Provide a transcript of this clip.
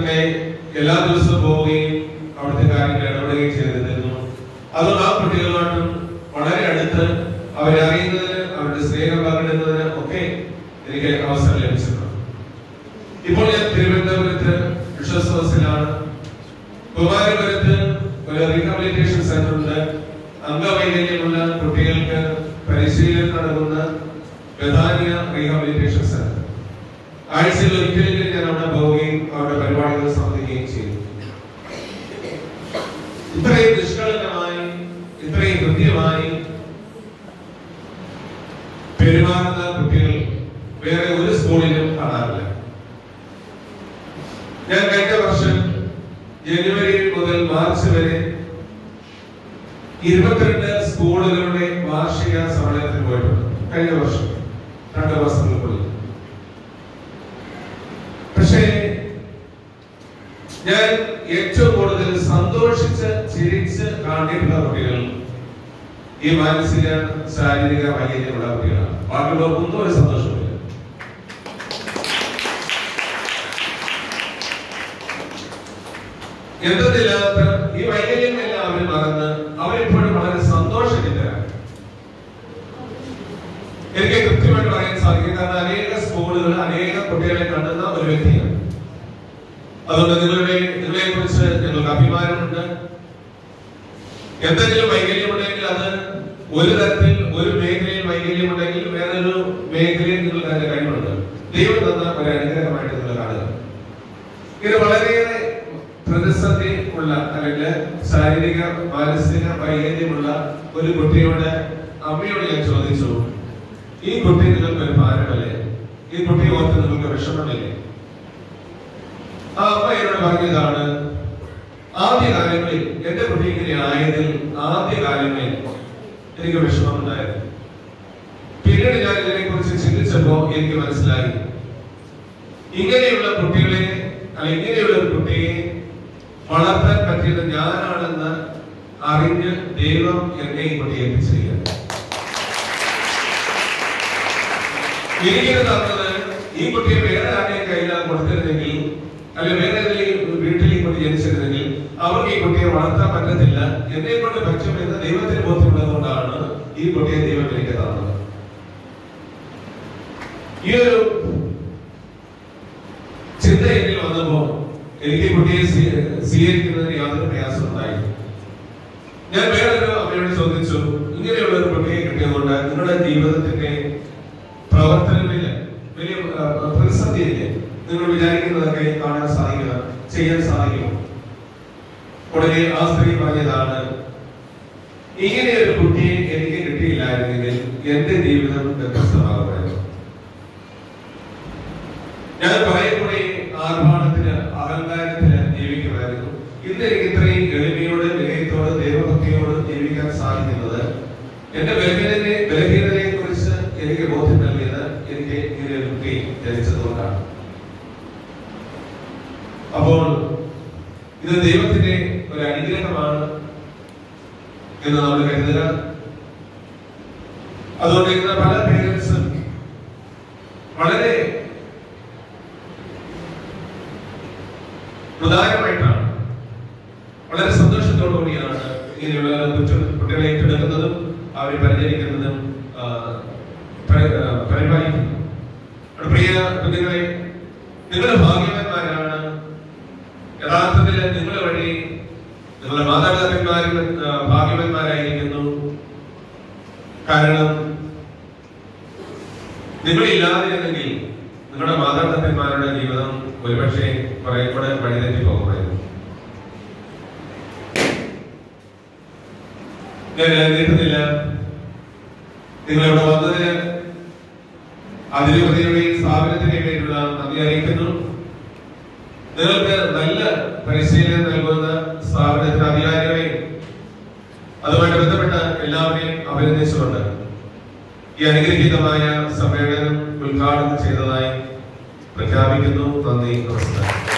അങ്ങനെ എല്ലാ ദിവസവും പോവുകയും അവിടുത്തെ കാര്യങ്ങൾ ഇടപെടുകയും ചെയ്തിരുന്നു അതുകൊണ്ട് ആ കുട്ടികളുമായിട്ടും വളരെ അടുത്ത് അവരെ അറിയുന്നതിന് അവരുടെ സ്നേഹം പങ്കിടുന്നതിന് ഒക്കെ എനിക്ക് അവസരം ലഭിച്ചിട്ടുണ്ട് ഇപ്പോൾ ഞാൻ തിരുവനന്തപുരത്ത് വിശ്വസദസ്സിലാണ് കുമാരപുരത്ത് ഒരു റീഹാബിലിറ്റേഷൻ സെന്റർ ഉണ്ട് അംഗവൈകല്യമുള്ള കുട്ടികൾക്ക് പരിശീലനം നൽകുന്ന ബഥാനിയ റീഹാബിലിറ്റേഷൻ സെന്റർ ആഴ്ചയിൽ ഒരിക്കലെങ്കിലും ഞാൻ അവിടെ പോവുകയും അവരുടെ പരിപാടികൾ സംബന്ധിക്കുകയും ചെയ്തു ഇത്രയും നിഷ്കളങ്കമായി ഇത്രയും കൃത്യമായി പെരുമാറുന്ന കുട്ടികൾ വേറെ ഒരു സ്കൂളിലും കാണാറില്ല ഞാൻ കഴിഞ്ഞ വർഷം ജനുവരി മുതൽ മാർച്ച് വരെ ഇരുപത്തിരണ്ട് സ്കൂളുകളുടെ വാർഷിക സമ്മേളനത്തിൽ പോയിട്ടുണ്ട് കഴിഞ്ഞ വർഷം രണ്ട് മാസങ്ങൾക്കുള്ളിൽ പക്ഷേ ഞാൻ ഏറ്റവും കൂടുതൽ സന്തോഷിച്ച് ചിരിച്ച് കാണിയിട്ടുള്ള കുട്ടികൾ ഈ മാനസിക ശാരീരിക വൈകല്യമുള്ള കുട്ടികളാണ് ബാക്കിയുള്ള ഒന്നും ഒരു സന്തോഷമില്ല എന്തെന്നില്ലാത്ത ഈ വൈകല്യങ്ങളെല്ലാം അവർ മറന്ന് അവരിപ്പോഴും വളരെ സന്തോഷചിത്തരാണ് എനിക്ക് കൃത്യമായിട്ട് പറയാൻ സാധിക്കും കാരണം അനേക സ്കൂളുകൾ അനേക കുട്ടികളെ കണ്ടുന്ന ഒരു വ്യക്തിയാണ് അതുകൊണ്ട് നിങ്ങളുടെ നിങ്ങളെ കുറിച്ച് ഞങ്ങൾക്ക് അഭിമാനമുണ്ട് എന്തെങ്കിലും വൈകല്യമുണ്ടെങ്കിൽ അത് ഒരു തരത്തിൽ ഒരു മേഖലയിൽ വൈകല്യമുണ്ടെങ്കിൽ വേറൊരു മേഖലയിൽ നിങ്ങൾക്ക് അതിന്റെ കഴിവുണ്ട് ദൈവം തന്ന ഒരു അനുഗ്രഹമായിട്ട് നിങ്ങൾ കാണുക ഇത് വളരെയേറെ പ്രതിസന്ധി ഉള്ള അല്ലെങ്കിൽ ശാരീരിക മാനസിക വൈകല്യമുള്ള ഒരു കുട്ടിയോട് അമ്മയോട് ഞാൻ ചോദിച്ചു ഈ കുട്ടി നിങ്ങൾക്ക് ഒരു ഭാരമല്ലേ ഈ കുട്ടി ഓർത്ത് നിങ്ങൾക്ക് വിഷമമില്ലേ ആ അമ്മ എന്നോട് പറഞ്ഞതാണ് ആദ്യ കാലങ്ങളിൽ എന്റെ കുട്ടി ഇങ്ങനെ ആയതിൽ ആദ്യ കാലങ്ങളിൽ എനിക്ക് വിഷമമുണ്ടായിരുന്നു പിന്നീട് ഞാൻ ഇതിനെ കുറിച്ച് ചിന്തിച്ചപ്പോ എനിക്ക് മനസ്സിലായി ഇങ്ങനെയുള്ള കുട്ടികളെ അല്ലെങ്കിൽ ഇങ്ങനെയുള്ള ഒരു കുട്ടിയെ വളർത്താൻ പറ്റിയത് ഞാനാണെന്ന് അറിഞ്ഞ് ദൈവം എന്നെ ഈ കുട്ടിയെ എത്തിച്ചിരിക്കുന്നു എനിക്കിത് തന്നത് ഈ കുട്ടിയെ വേറെ ആരെയും കയ്യിലാണ് കൊടുത്തിരുന്നെങ്കിൽ അല്ലെങ്കിൽ വേറെ ഏതെങ്കിലും വീട്ടിൽ ഈ കുട്ടി ജനിച്ചിരുന്നെങ്കിൽ അവർക്ക് ഈ കുട്ടിയെ വളർത്താൻ പറ്റത്തില്ല എന്നെ കൊണ്ട് പറ്റും എന്ന് ദൈവത്തിന് ബോധ്യമുള്ളതുകൊണ്ടാണ് ഈ കുട്ടിയെ ദൈവം എനിക്ക് തന്നത് ഈ ഒരു ചിന്ത എന്നിൽ വന്നപ്പോ എനിക്ക് ഈ കുട്ടിയെ സ്വീ- സ്വീകരിക്കുന്നതിന് യാതൊരു പ്രയാസം ഉണ്ടായി ഞാൻ വേറൊരു അമ്മയോട് ചോദിച്ചു ഇങ്ങനെയുള്ള ഒരു കുട്ടിയെ കിട്ടിയതുകൊണ്ട് നിങ്ങളുടെ ജീവിതത്തിന്റെ പ്രവർത്തനങ്ങളിൽ വലിയ ആ, പ്രതിസന്ധിയില്ലേ നിങ്ങൾ വിചാരിക്കുന്നതൊക്കെ കാണാൻ സാധിക്കുക ചെയ്യാൻ സാധിക്കും ഉടനെ ആ സ്ത്രീ പറഞ്ഞതാണ് ഇങ്ങനെ ഒരു കുട്ടിയെ എനിക്ക് കിട്ടിയില്ലായിരുന്നെങ്കിൽ എന്റെ ജീവിതം വ്യത്യസ്തമാകുമായിരുന്നു ഞാൻ കുറെ കൂടി ആർഭാടത്തിന് അഹങ്കാരത്തിന് ജീവിക്കുമായിരുന്നു ഇന്ന് എനിക്ക് ഇത്രയും എളിമയോട് വിനയത്തോട് ദൈവഭക്തിയോട് ജീവിക്കാൻ സാധിക്കുന്നത് എന്റെ ബലഹീനതയെ ബലഹീനതയെ കുറിച്ച് എനിക്ക് ബോധ്യം നൽകിയത് എനിക്ക് ഇങ്ങനെ ഒരു കുട്ടി ജനിച്ചതുകൊണ്ടാണ് അപ്പോൾ ഇത് ദൈവത്തിന്റെ ഒരു അനുഗ്രഹമാണ് എന്ന് നമ്മൾ കരുതുക അതുകൊണ്ട് ഇന്ന് പല പേരൻസും വളരെ പ്രധാനമായിട്ടാണ് വളരെ സന്തോഷത്തോടു കൂടിയാണ് ഇങ്ങനെയുള്ള കുറ്റ- കുട്ടികളെ ഏറ്റെടുക്കുന്നതും അവരെ പരിചരിക്കുന്നതും ആ, പരി- ആ, പരിപാലിക്കുന്നതും അവിടെ പ്രിയ കുഞ്ഞുങ്ങളെ നിങ്ങൾ ഭാഗ്യവാന്മാരാണ് യഥാർത്ഥത്തിൽ നിങ്ങൾ വഴി നിങ്ങളുടെ മാതാപിതാക്കന്മാരും ആ, ഭാഗ്യവാന്മാരായിരിക്കുന്നു കാരണം നിങ്ങളില്ലാതിരുന്നെങ്കിൽ നിങ്ങളുടെ മാതാപിതാക്കന്മാരുടെ ജീവിതം ഒരുപക്ഷെ കുറെ കൂടെ വഴിതെറ്റി പോകുമായിരുന്നു ഞാൻ നീട്ടുന്നില്ല നിങ്ങൾ ഇവിടെ വന്നതിന് അതിരൂപതയുടെയും സ്ഥാപനത്തിന്റെയും പേരിലുള്ള നന്ദി അറിയിക്കുന്നു നിങ്ങൾക്ക് നല്ല പരിശീലനം നൽകുന്ന സ്ഥാപനത്തിന് അധികാരികളെ അതുമായിട്ട് ബന്ധപ്പെട്ട എല്ലാവരെയും അഭിനന്ദിച്ചുകൊണ്ട് ഈ അനുഗ്രഹീതമായ സമ്മേളനം ഉദ്ഘാടനം ചെയ്തതായി പ്രഖ്യാപിക്കുന്നു നന്ദി നമസ്കാരം